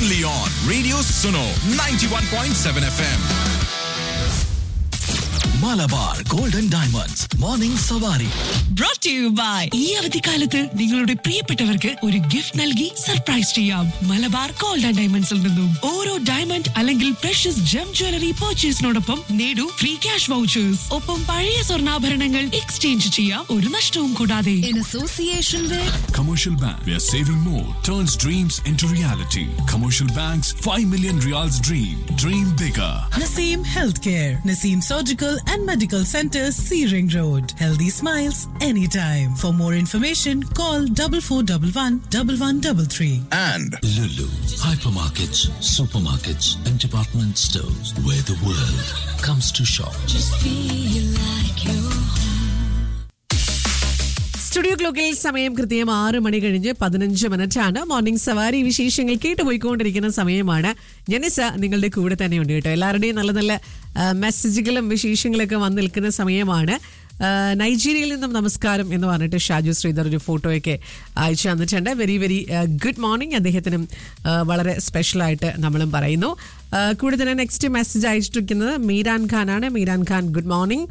only on Radio Suno 91.7 FM. Malabar golden diamonds morning സവാരി brought to you by ഈ അവധിക്കാലത്ത് നിങ്ങളുടെ പ്രിയപ്പെട്ടവർക്ക് ഒരു ഗിഫ്റ്റ് നൽകി സർപ്രൈസ് ചെയ്യാം മലബാർ ഗോൾഡ് ആൻഡ് ഡയമണ്ട്സിൽ നിന്നും ഓരോ ഡയമണ്ട് അല്ലെങ്കിൽ പ്രഷ്യസ് ജം ജ്വല്ലറി പർച്ചേസിനോടൊപ്പം നേടൂ ഫ്രീ ക്യാഷ് വൗച്ചേഴ്സ് ഒപ്പം പഴയ സ്വർണ്ണാഭരണങ്ങൾ എക്സ്ചേഞ്ച് ചെയ്യാം ഒരു നഷ്ടവും കൂടാതെ in association with Commercial Bank, where saving more turns dreams into reality. Commercial Bank's 5 million reals dream. Dream bigger. Naseem Healthcare, Naseem Surgical and Medical Center, Searing Road. Healthy smiles anytime. For more information, call double four double one double one double three. And Lulu hypermarkets, supermarkets, and department stores where the world comes to shop. feel like you're studio ക്ലോക്കിൽ സമയം കൃത്യം ആറ് മണി കഴിഞ്ഞ് പതിനഞ്ച് minute ആണ് morning സവാരി വിശേഷങ്ങൾ കേട്ടുപോയിക്കൊണ്ടിരിക്കുന്ന സമയമാണ് ജനിസ നിങ്ങളുടെ കൂടെ തന്നെയുണ്ട് കേട്ടോ എല്ലാവരുടെയും നല്ല നല്ല ആ, മെസ്സേജുകളും വിശേഷങ്ങളൊക്കെ വന്ന് നിൽക്കുന്ന സമയമാണ് ആ, നൈജീരിയയിൽ നിന്നും നമസ്കാരം എന്ന് പറഞ്ഞിട്ട് ഷാജു ശ്രീധർ ഒരു ഫോട്ടോയൊക്കെ അയച്ചു തന്നിട്ടുണ്ട് വെരി വെരി ഗുഡ് മോർണിംഗ് അദ്ദേഹത്തിനും ആ, വളരെ സ്പെഷ്യലായിട്ട് നമ്മളും പറയുന്നു ആ, കൂടെ തന്നെ നെക്സ്റ്റ് മെസ്സേജ് അയച്ചിട്ടിരിക്കുന്നത് മീരാൻ ഖാനാണ് മീരാൻ ഖാൻ ഗുഡ് മോർണിംഗ്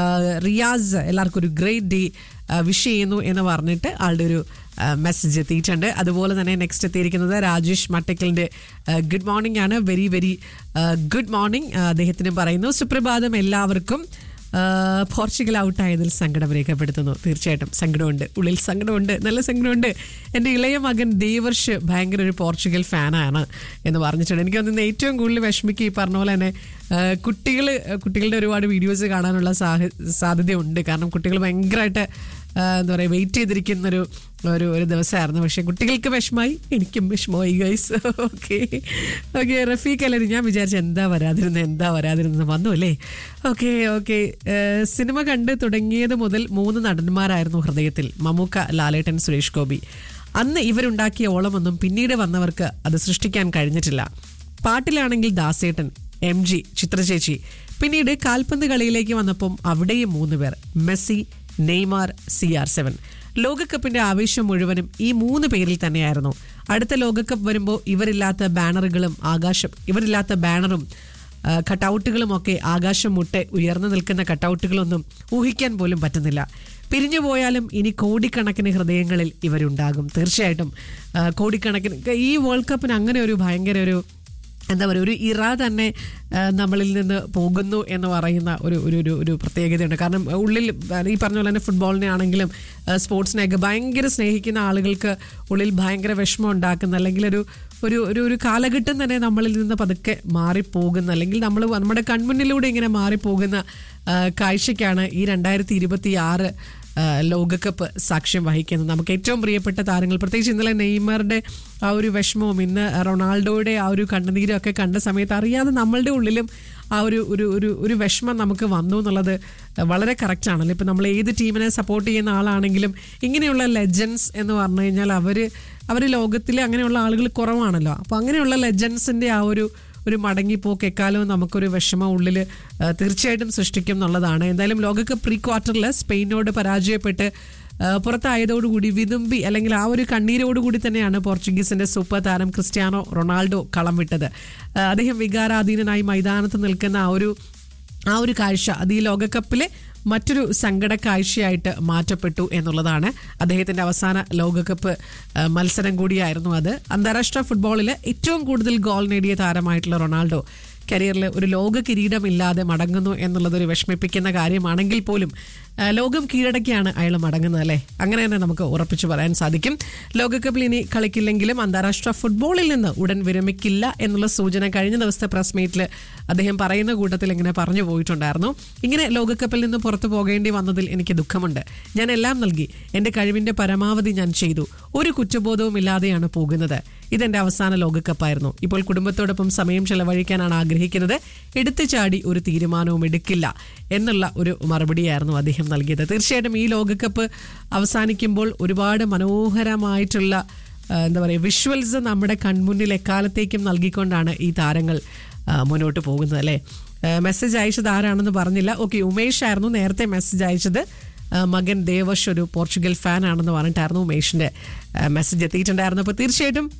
റിയാസ് എല്ലാവർക്കും ഒരു ഗ്രേറ്റ് ഡേ വിഷ് ചെയ്യുന്നു എന്ന് പറഞ്ഞിട്ട് ആളുടെ ഒരു മെസ്സേജ് എത്തിയിട്ടുണ്ട് അതുപോലെ തന്നെ നെക്സ്റ്റ് എത്തിയിരിക്കുന്നത് രാജേഷ് മട്ടക്കലിൻ്റെ ഗുഡ് മോർണിംഗ് ആണ് വെരി വെരി ഗുഡ് മോർണിംഗ് അദ്ദേഹത്തിന് പറയുന്നു സുപ്രഭാതം എല്ലാവർക്കും ആ, പോർച്ചുഗൽ ഔട്ടായതിൽ സങ്കടം രേഖപ്പെടുത്തുന്നു തീർച്ചയായിട്ടും സങ്കടമുണ്ട് ഉള്ളിൽ സങ്കടമുണ്ട് നല്ല സങ്കടമുണ്ട് എൻ്റെ ഇളയ മകൻ ദേവർഷ് ഭയങ്കര ഒരു പോർച്ചുഗൽ ഫാനാണ് എന്ന് പറഞ്ഞിട്ടുണ്ട് എനിക്ക് തോന്നുന്നത് ഏറ്റവും കൂടുതൽ വിഷമിക്കുക ഈ പറഞ്ഞ പോലെ തന്നെ കുട്ടികൾ കുട്ടികളുടെ ഒരുപാട് വീഡിയോസ് കാണാനുള്ള സാഹ സാധ്യതയുണ്ട് കാരണം കുട്ടികൾ ഭയങ്കരമായിട്ട് ആ, എന്താ പറയുക വെയിറ്റ് ചെയ്തിരിക്കുന്നൊരു ഒരു ഒരു ദിവസമായിരുന്നു പക്ഷേ കുട്ടികൾക്ക് വിഷമായി എനിക്കും വിഷമമായി ഗൈസ് ഓക്കെ ഓക്കെ റഫീഖ് അല്ലേ ഞാൻ വിചാരിച്ചു എന്താ വരാതിരുന്നത് എന്താ വരാതിരുന്നത് വന്നു അല്ലേ ഓക്കെ ഓക്കെ സിനിമ കണ്ട് തുടങ്ങിയത് മുതൽ മൂന്ന് നടന്മാരായിരുന്നു ഹൃദയത്തിൽ മമ്മൂക്ക ലാലേട്ടൻ സുരേഷ് ഗോപി അന്ന് ഇവരുണ്ടാക്കിയ ഓളമൊന്നും പിന്നീട് വന്നവർക്ക് അത് സൃഷ്ടിക്കാൻ കഴിഞ്ഞിട്ടില്ല പാട്ടിലാണെങ്കിൽ ദാസേട്ടൻ എം ജി ചിത്രചേച്ചി പിന്നീട് കാൽപന്ത് കളിയിലേക്ക് വന്നപ്പം അവിടെയും മൂന്ന് പേർ Messi Neymar C R seven ലോകകപ്പിന്റെ ആവേശം മുഴുവനും ഈ മൂന്ന് പേരിൽ തന്നെയായിരുന്നു അടുത്ത ലോകകപ്പ് വരുമ്പോൾ ഇവരില്ലാത്ത ബാനറുകളും ആകാശം ഇവരില്ലാത്ത ബാനറും ആ, കട്ടൗട്ടുകളും ഒക്കെ ആകാശം മുട്ടെ ഉയർന്നു നിൽക്കുന്ന കട്ടൗട്ടുകളൊന്നും ഊഹിക്കാൻ പോലും പറ്റുന്നില്ല പിരിഞ്ഞു പോയാലും ഇനി കോടിക്കണക്കിന് ഹൃദയങ്ങളിൽ ഇവരുണ്ടാകും തീർച്ചയായിട്ടും ആ, കോടിക്കണക്കിന് ഈ വേൾഡ് കപ്പിന് അങ്ങനെ ഒരു ഭയങ്കര ഒരു എന്താ പറയുക ഒരു ഇറ തന്നെ ആ, നമ്മളിൽ നിന്ന് പോകുന്നു എന്ന് പറയുന്ന ഒരു ഒരു ഒരു ഒരു പ്രത്യേകതയുണ്ട് കാരണം ഉള്ളിൽ ആ, ഈ പറഞ്ഞ പോലെ തന്നെ ഫുട്ബോളിനെ ആണെങ്കിലും ആ, സ്പോർട്സിനെയൊക്കെ ഭയങ്കര സ്നേഹിക്കുന്ന ആളുകൾക്ക് ഉള്ളിൽ ഭയങ്കര വിഷമം ഉണ്ടാക്കുന്ന അല്ലെങ്കിൽ ഒരു ഒരു ഒരു ഒരു കാലഘട്ടം തന്നെ നമ്മളിൽ നിന്ന് പതുക്കെ മാറിപ്പോകുന്ന അല്ലെങ്കിൽ നമ്മൾ നമ്മുടെ കൺമുന്നിലൂടെ ഇങ്ങനെ മാറിപ്പോകുന്ന ആ, കാഴ്ചയ്ക്കാണ് ഈ രണ്ടായിരത്തി ഇരുപത്തി ആറ് ആ, ലോകകപ്പ് സാക്ഷ്യം വഹിക്കുന്നത് നമുക്ക് ഏറ്റവും പ്രിയപ്പെട്ട താരങ്ങൾ പ്രത്യേകിച്ച് ഇന്നലെ നെയ്മറുടെ ആ ഒരു വിഷമവും ഇന്ന് റൊണാൾഡോയുടെ ആ ഒരു കണ്ണുനീരും ഒക്കെ കണ്ട സമയത്ത് അറിയാതെ നമ്മളുടെ ഉള്ളിലും ആ ഒരു ഒരു ഒരു ഒരു വിഷമം നമുക്ക് വന്നു എന്നുള്ളത് വളരെ കറക്റ്റ് ആണല്ലോ ഇപ്പം നമ്മൾ ഏത് ടീമിനെ സപ്പോർട്ട് ചെയ്യുന്ന ആളാണെങ്കിലും ഇങ്ങനെയുള്ള ലെജൻസ് എന്ന് പറഞ്ഞു കഴിഞ്ഞാൽ അവർ അവർ ലോകത്തിലെ അങ്ങനെയുള്ള ആളുകൾ കുറവാണല്ലോ അപ്പോൾ അങ്ങനെയുള്ള ലെജൻസിൻ്റെ ആ ഒരു ഒരു മടങ്ങിപ്പോക്ക് എക്കാലവും നമുക്കൊരു വിഷമം ഉള്ളിൽ ആ, തീർച്ചയായിട്ടും സൃഷ്ടിക്കും എന്നുള്ളതാണ് എന്തായാലും ലോകകപ്പ് പ്രീ ക്വാർട്ടറിൽ സ്പെയിനോട് പരാജയപ്പെട്ട് ആ, പുറത്തായതോടുകൂടി വിതുമ്പി അല്ലെങ്കിൽ ആ ഒരു കണ്ണീരോടുകൂടി തന്നെയാണ് പോർച്ചുഗീസിന്റെ സൂപ്പർ താരം ക്രിസ്ത്യാനോ റൊണാൾഡോ കളം വിട്ടത് ആ, അദ്ദേഹം വികാരാധീനനായി മൈതാനത്ത് നിൽക്കുന്ന ആ ഒരു ആ ഒരു കാഴ്ച അത് ഈ ലോകകപ്പിലെ മറ്റൊരു സങ്കട കാഴ്ചയായിട്ട് മാറ്റപ്പെട്ടു എന്നുള്ളതാണ് അദ്ദേഹത്തിന്റെ അവസാന ലോകകപ്പ് ആ, മത്സരം കൂടിയായിരുന്നു അത് അന്താരാഷ്ട്ര ഫുട്ബോളിൽ ഏറ്റവും കൂടുതൽ ഗോൾ നേടിയ താരമായിട്ടുള്ള റൊണാൾഡോ കരിയറിൽ ഒരു ലോക കിരീടമില്ലാതെ മടങ്ങുന്നു എന്നുള്ളത് ഒരു വിഷമിപ്പിക്കുന്ന കാര്യമാണെങ്കിൽ പോലും ആ, ലോകം കീഴടക്കിയാണ് അയാൾ മടങ്ങുന്നത് അല്ലേ അങ്ങനെ തന്നെ നമുക്ക് ഉറപ്പിച്ചു പറയാൻ സാധിക്കും ലോകകപ്പിൽ ഇനി കളിക്കില്ലെങ്കിലും അന്താരാഷ്ട്ര ഫുട്ബോളിൽ നിന്ന് ഉടൻ വിരമിക്കില്ല എന്നുള്ള സൂചന കഴിഞ്ഞ ദിവസത്തെ പ്രസ് മീറ്റിൽ അദ്ദേഹം പറയുന്ന കൂട്ടത്തിൽ ഇങ്ങനെ പറഞ്ഞു പോയിട്ടുണ്ടായിരുന്നു ഇങ്ങനെ ലോകകപ്പിൽ നിന്ന് പുറത്തു പോകേണ്ടി വന്നതിൽ എനിക്ക് ദുഃഖമുണ്ട് ഞാൻ എല്ലാം നൽകി എൻ്റെ കഴിവിൻ്റെ പരമാവധി ഞാൻ ചെയ്തു ഒരു കുറ്റബോധവും ഇല്ലാതെയാണ് പോകുന്നത് ഇതെന്റെ അവസാന ലോകകപ്പായിരുന്നു ഇപ്പോൾ കുടുംബത്തോടൊപ്പം സമയം ചെലവഴിക്കാനാണ് ആഗ്രഹിക്കുന്നത് എടുത്തു ചാടി ഒരു തീരുമാനവും എടുക്കില്ല എന്നുള്ള ഒരു മറുപടിയായിരുന്നു അദ്ദേഹം നൽകിയത് തീർച്ചയായിട്ടും ഈ ലോകകപ്പ് അവസാനിക്കുമ്പോൾ ഒരുപാട് മനോഹരമായിട്ടുള്ള ആ, എന്താ പറയുക വിഷ്വൽസ് നമ്മുടെ കൺമുന്നിൽ എക്കാലത്തേക്കും നൽകിക്കൊണ്ടാണ് ഈ താരങ്ങൾ ആ, മുന്നോട്ട് പോകുന്നത് അല്ലേ മെസ്സേജ് അയച്ചത് ആരാണെന്ന് പറഞ്ഞില്ല ഓക്കെ ഉമേഷ് ആയിരുന്നു നേരത്തെ മെസ്സേജ് അയച്ചത് ആ, മകൻ ദേവഷ് ഒരു പോർച്ചുഗൽ ഫാൻ ആണെന്ന് പറഞ്ഞിട്ടായിരുന്നു ഉമേഷിന്റെ മെസ്സേജ് എത്തിയിട്ടുണ്ടായിരുന്നു അപ്പോൾ തീർച്ചയായിട്ടും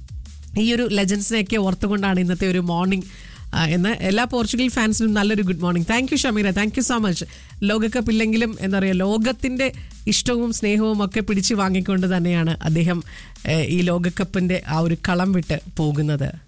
ഈ ഒരു ലെജൻസിനെയൊക്കെ ഓർത്തുകൊണ്ടാണ് ഇന്നത്തെ ഒരു മോർണിംഗ് എന്ന് എല്ലാ പോർച്ചുഗൽ ഫാൻസിനും നല്ലൊരു good morning thank you Shameera thank you so much ലോകകപ്പ് ഇല്ലെങ്കിലും എന്താ പറയുക ലോകത്തിൻ്റെ ഇഷ്ടവും സ്നേഹവും ഒക്കെ പിടിച്ചു വാങ്ങിക്കൊണ്ട് തന്നെയാണ് അദ്ദേഹം ഏഹ്, ഈ ലോകകപ്പിൻ്റെ ആ ഒരു കളം വിട്ട് പോകുന്നത്